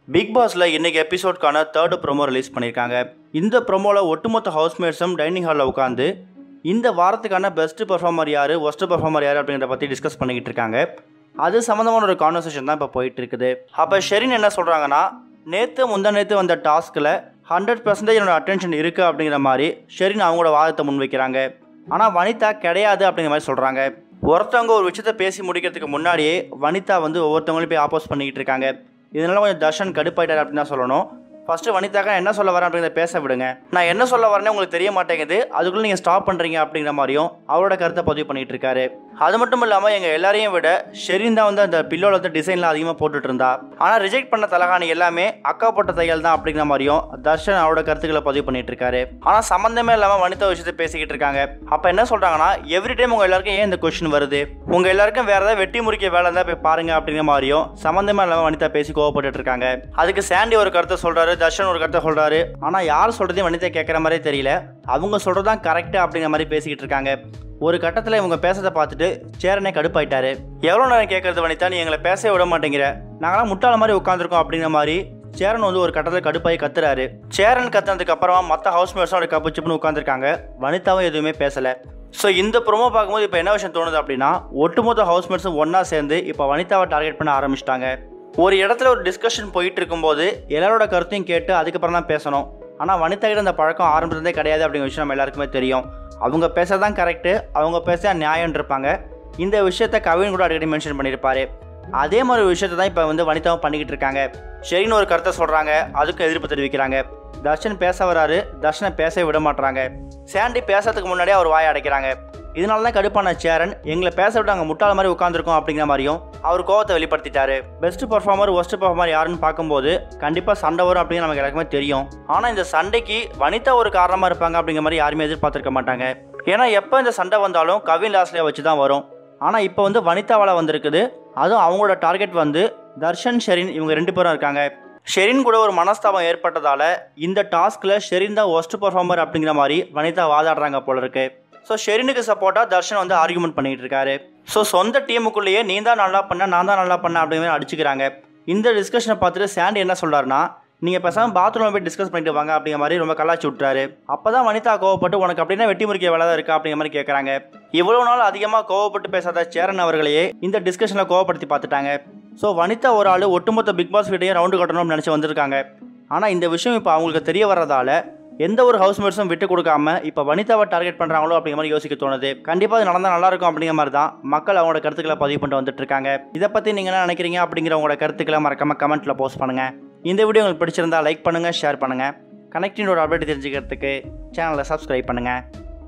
big பாஸில் இன்னைக்கு எபிசோட்கான third promo release பண்ணியிருக்காங்க இந்த ப்ரோமோவில் ஒட்டுமொத்த ஹவுஸ்மேட்ஸும் டைனிங் ஹாலில் உட்காந்து இந்த வாரத்துக்கான பெஸ்ட் பெர்ஃபார்மர் யார் ஒஸ்ட் பெர்ஃபார்மர் யார் அப்படிங்கிறத பற்றி டிஸ்கஸ் பண்ணிக்கிட்டு இருக்காங்க அது சம்மந்தமான ஒரு கான்வர்சேஷன் தான் இப்போ போயிட்டு இருக்குது அப்போ ஷெரின் என்ன சொல்கிறாங்கன்னா நேற்று முந்தா நேற்று வந்த டாஸ்கில் ஹண்ட்ரட் பர்சன்டேஜ் என்னோட அட்டென்ஷன் இருக்குது அப்படிங்கிற மாதிரி ஷெரின் அவங்களோட வாதத்தை முன்வைக்கிறாங்க ஆனால் வனிதா கிடையாது அப்படிங்கிற மாதிரி சொல்கிறாங்க ஒருத்தவங்க ஒரு விஷயத்த பேசி முடிக்கிறதுக்கு முன்னாடியே வனிதா வந்து ஒவ்வொருத்தவங்களையும் போய் ஆப்போஸ் பண்ணிக்கிட்டு இருக்காங்க இதனால கொஞ்சம் தர்ஷன் கடுப்பாயிட்டார் அப்படின்னு தான் சொல்லணும் ஃபஸ்ட்டு வனிதாக்கா என்ன சொல்ல வரேன் அப்படிங்கிறத பேச விடுங்க நான் என்ன சொல்ல வரேன்னு உங்களுக்கு தெரிய மாட்டேங்குது அதுக்குள்ளே நீங்கள் ஸ்டாப் பண்ணுறீங்க அப்படிங்கிற மாதிரியும் அவரோட கருத்தை பதிவு பண்ணிட்டு இருக்காரு அது மட்டும் இல்லாமல் எங்கள் எல்லாரையும் விட ஷெரின் தான் வந்து அந்த பில்லோட வந்து டிசைன்லாம் அதிகமாக போட்டுட்டு இருந்தா ஆனால் ரிஜெக்ட் பண்ண தலகாணி எல்லாமே அக்கா போட்ட தையல் தான் அப்படிங்கிற மாதிரியும் தர்ஷன் அவரோட கருத்துக்களை பதிவு பண்ணிட்டு இருக்காரு ஆனால் சம்மந்தமே இல்லாமல் வனிதா விஷயத்தை பேசிக்கிட்டு இருக்காங்க அப்போ என்ன சொல்கிறாங்கன்னா எவ்ரி டைம் உங்கள் எல்லாருக்கும் ஏன் இந்த கொஸ்டின் வருது உங்கள் எல்லாருக்கும் வேற ஏதாவது வெட்டி முறிக்க வேலை இருந்தால் போய் பாருங்க அப்படிங்கிற மாதிரியும் சம்மந்தமே இல்லாமல் வனிதா பேசி கோவப்பட்டு இருக்காங்க அதுக்கு சாண்டி ஒரு கருத்தை சொல்கிறாரு தர்ஷன் ஒரு கருத்தை சொல்கிறாரு ஆனால் யார் சொல்கிறதையும் வனிதா கேட்குற மாதிரியே தெரியல அவங்க சொல்கிறது தான் கரெக்டு அப்படிங்கிற மாதிரி பேசிக்கிட்டு இருக்காங்க ஒரு கட்டத்தில் இவங்க பேசுறதை பார்த்துட்டு சேரனே கடுப்பாயிட்டாரு எவ்வளோ நேரம் கேட்கறது வனிதா நீ எங்களை பேசவே விட மாட்டேங்கிற நாங்களாம் முட்டாள மாதிரி உட்காந்துருக்கோம் அப்படிங்கிற மாதிரி சேரன் வந்து ஒரு கட்டத்தில் கடுப்பாகி கத்துறாரு சேரன் கத்துனதுக்கு அப்புறமா மற்ற ஹவுஸ்மேட்ஸும் அப்படி கப்பு சிப்புன்னு உட்காந்துருக்காங்க வனிதாவும் எதுவுமே பேசலை ஸோ இந்த ப்ரோமோ பார்க்கும்போது இப்போ என்ன விஷயம் தோணுது அப்படின்னா ஒட்டுமொத்த ஹவுஸ்மேட்ஸும் ஒன்றா சேர்ந்து இப்போ வனிதாவை டார்கெட் பண்ண ஆரம்பிச்சிட்டாங்க ஒரு இடத்துல ஒரு டிஸ்கஷன் போயிட்டு இருக்கும்போது எல்லாரோட கருத்தையும் கேட்டு அதுக்கப்புறம் தான் பேசணும் ஆனால் வனிதா கிட்ட இந்த பழக்கம் ஆரம்பிச்சதே கிடையாது அப்படிங்கிற விஷயம் நம்ம எல்லாருக்குமே தெரியும் அவங்க பேசுறது தான் கரெக்டு அவங்க பேச நியாயம் இருப்பாங்க இந்த விஷயத்த கவின் கூட அடிக்கடி மென்ஷன் பண்ணியிருப்பாரு அதே மாதிரி ஒரு விஷயத்தை தான் இப்போ வந்து வனிதாவும் பண்ணிக்கிட்டு இருக்காங்க சரின்னு ஒரு கருத்தை சொல்கிறாங்க அதுக்கும் எதிர்ப்பு தெரிவிக்கிறாங்க தர்ஷன் பேச வராரு தர்ஷனை பேச விட மாட்டுறாங்க சாண்டி பேசுறதுக்கு முன்னாடியே அவர் வாயை அடைக்கிறாங்க இதனால தான் கடுப்பான சேரன் எங்களை பேச விட்டு அங்கே முட்டாள மாதிரி உட்காந்துருக்கோம் அப்படிங்கிற மாதிரியும் அவர் கோவத்தை வெளிப்படுத்திட்டாரு பெஸ்ட் பர்ஃபார்மர் ஒஸ்ட் பர்ஃபார்மர் யாருன்னு பார்க்கும்போது கண்டிப்பாக சண்டை வரும் அப்படின்னு நமக்கு எல்லாருக்குமே தெரியும் ஆனால் இந்த சண்டைக்கு வனிதா ஒரு காரணமாக இருப்பாங்க அப்படிங்கிற மாதிரி யாருமே எதிர்பார்த்துருக்க மாட்டாங்க ஏன்னா எப்போ இந்த சண்டை வந்தாலும் கவின் லாஸ்லியை வச்சு தான் வரும் ஆனால் இப்போ வந்து வனிதாவால் வந்திருக்குது அதுவும் அவங்களோட டார்கெட் வந்து தர்ஷன் ஷெரின் இவங்க ரெண்டு பேரும் இருக்காங்க ஷெரின் கூட ஒரு மனஸ்தாபம் ஏற்பட்டதால இந்த டாஸ்கில் ஷெரின் தான் ஒஸ்ட் பர்ஃபார்மர் அப்படிங்கிற மாதிரி வனிதா வாதாடுறாங்க போல இருக்கு ஸோ ஷெரினுக்கு சப்போர்ட்டாக தர்ஷன் வந்து ஆர்குமெண்ட் பண்ணிட்டு இருக்காரு ஸோ சொந்த டீமுக்குள்ளேயே நீ தான் நல்லா பண்ண நான் தான் நல்லா பண்ண அப்படிங்கிற மாதிரி அடிச்சுக்கிறாங்க இந்த டிஸ்கஷனை பார்த்துட்டு சாண்டி என்ன சொல்றாருன்னா நீங்கள் பேசாமல் பாத்ரூமில் போய் டிஸ்கஸ் பண்ணிட்டு வாங்க அப்படிங்கிற மாதிரி ரொம்ப கலாச்சி விட்டுறாரு அப்போ தான் வனிதா கோவப்பட்டு உனக்கு அப்படின்னா வெட்டி முறிக்க வேலை தான் இருக்கா அப்படிங்கிற மாதிரி கேட்குறாங்க இவ்வளோ நாள் அதிகமாக கோவப்பட்டு பேசாத சேரன் அவர்களையே இந்த டிஸ்கஷனில் கோவப்படுத்தி பார்த்துட்டாங்க ஸோ வனிதா ஒரு ஆள் ஒட்டுமொத்த பிக் பாஸ் வீட்டையும் ரவுண்டு கட்டணும்னு நினச்சி வந்திருக்காங்க ஆனால் இந்த விஷயம் இப்போ அவங்களுக்கு தெரிய வர்றதால எந்த ஒரு ஹவுஸ்மேட்ஸும் விட்டு கொடுக்காம இப்போ வனிதாவை டார்கெட் பண்ணுறாங்களோ அப்படிங்கிற மாதிரி யோசிக்க தோணுது கண்டிப்பாக அது நடந்தால் நல்லா இருக்கும் அப்படிங்கிற மாதிரி தான் மக்கள் அவங்களோட கருத்துக்களை பதிவு பண்ணிட்டு வந்துட்டு இருக்காங்க இதை பற்றி நீங்கள் என்ன நினைக்கிறீங்க அப்படிங்கிற உங்களோட கருத்துக்களை மறக்காம கமெண்ட்டில் போஸ்ட் பண்ணுங்கள் இந்த வீடியோ உங்களுக்கு பிடிச்சிருந்தா லைக் பண்ணுங்கள் ஷேர் பண்ணுங்கள் கனெக்டினோட அப்டேட் தெரிஞ்சுக்கிறதுக்கு சேனலை சப்ஸ்கிரைப் பண்ணுங்கள்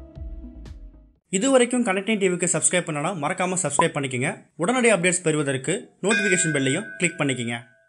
இது வரைக்கும் கனெக்டிங் டிவிக்கு சப்ஸ்கிரைப் பண்ணனா மறக்காமல் சப்ஸ்கிரைப் பண்ணிக்கங்க உடனடி அப்டேட்ஸ் பெறுவதற்கு நோட்டிஃபிகேஷன் பெல்லையும் கிளிக் பண்ணிக்கங்க